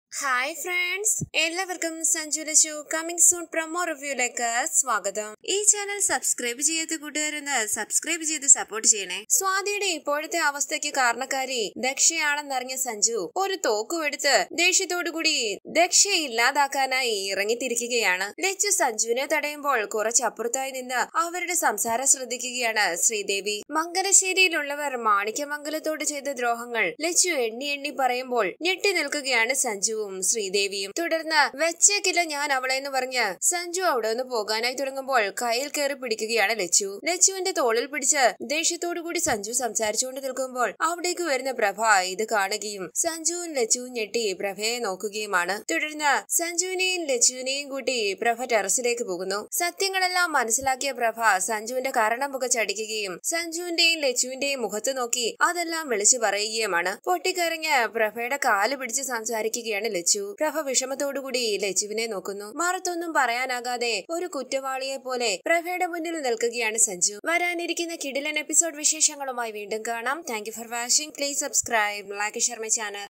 hi friends എല്ലാവർക്കും സഞ്ജു ലശു coming soon promo റിവ്യൂലേക്ക് സ്വാഗതം ഈ ചാനൽ സബ്സ്ക്രൈബ് ചെയ്യാത്ത കൂട്ടുകാരെന്ന് സബ്സ്ക്രൈബ് ചെയ്ത് സപ്പോർട്ട് ചെയ്യണേ സ്വാതിയുടെ ഇപ്പോഴത്തെ അവസ്ഥയ്ക്ക് കാരണക്കാരി ദക്ഷയാണെന്നറിഞ്ഞ സഞ്ജു ഒരു തോക്കുമെടുത്ത് ദേഷ്യത്തോടുകൂടി ദക്ഷയെ ഇല്ലാതാക്കാനായി ഇറങ്ങിത്തിരിക്കുകയാണ് ലച്ചു സഞ്ജുവിനെ തടയുമ്പോൾ കുറച്ചപ്പുറത്തായി നിന്ന് അവരുടെ സംസാരം ശ്രദ്ധിക്കുകയാണ് ശ്രീദേവി മംഗലശ്ശേരിയിലുള്ളവർ മാണിക്യമംഗലത്തോട് ചെയ്ത ദ്രോഹങ്ങൾ ലച്ചു എണ്ണി എണ്ണി പറയുമ്പോൾ ഞെട്ടി നിൽക്കുകയാണ് സഞ്ജുവും ശ്രീദേവിയും തുടർന്ന് വെച്ചേക്കില്ല ഞാൻ അവളെ എന്ന് പറഞ്ഞ് സഞ്ജു അവിടെ നിന്ന് പോകാനായി തുടങ്ങുമ്പോൾ കയ്യിൽ കയറി പിടിക്കുകയാണ് ലച്ചു ലച്ചുവിന്റെ തോളിൽ പിടിച്ച് ദേഷ്യത്തോടു കൂടി സഞ്ജു സംസാരിച്ചുകൊണ്ട് നിൽക്കുമ്പോൾ അവിടേക്ക് വരുന്ന പ്രഭ ഇത് കാണുകയും സഞ്ജുവും ലച്ചുവും ഞെട്ടി പ്രഭയെ നോക്കുകയുമാണ് തുടർന്ന് സഞ്ജുവിനെയും ലച്ചുവിനെയും കൂട്ടി പ്രഭ ടെറസിലേക്ക് പോകുന്നു സത്യങ്ങളെല്ലാം മനസ്സിലാക്കിയ പ്രഭ സഞ്ജുവിന്റെ കരണം പുകച്ചടിക്കുകയും സഞ്ജുവിന്റെയും ലച്ചുവിന്റെയും മുഖത്ത് നോക്കി അതെല്ലാം വിളിച്ചു പറയുകയുമാണ് പൊട്ടിക്കരഞ്ഞ് പ്രഭയുടെ കാല് പിടിച്ച് സംസാരിക്കുകയാണ് ലച്ചു പ്രഭ വിഷമത്തോടുകൂടി ലച്ചുവിനെ നോക്കുന്നു മറുത്തൊന്നും പറയാനാകാതെ ഒരു കുറ്റവാളിയെ പോലെ പ്രഭയുടെ മുന്നിൽ നിൽക്കുകയാണ് സഞ്ജു വരാനിരിക്കുന്ന കിടിലൻ എപ്പിസോഡ് വിശേഷങ്ങളുമായി വീണ്ടും കാണാം thank you for watching please subscribe like share my channel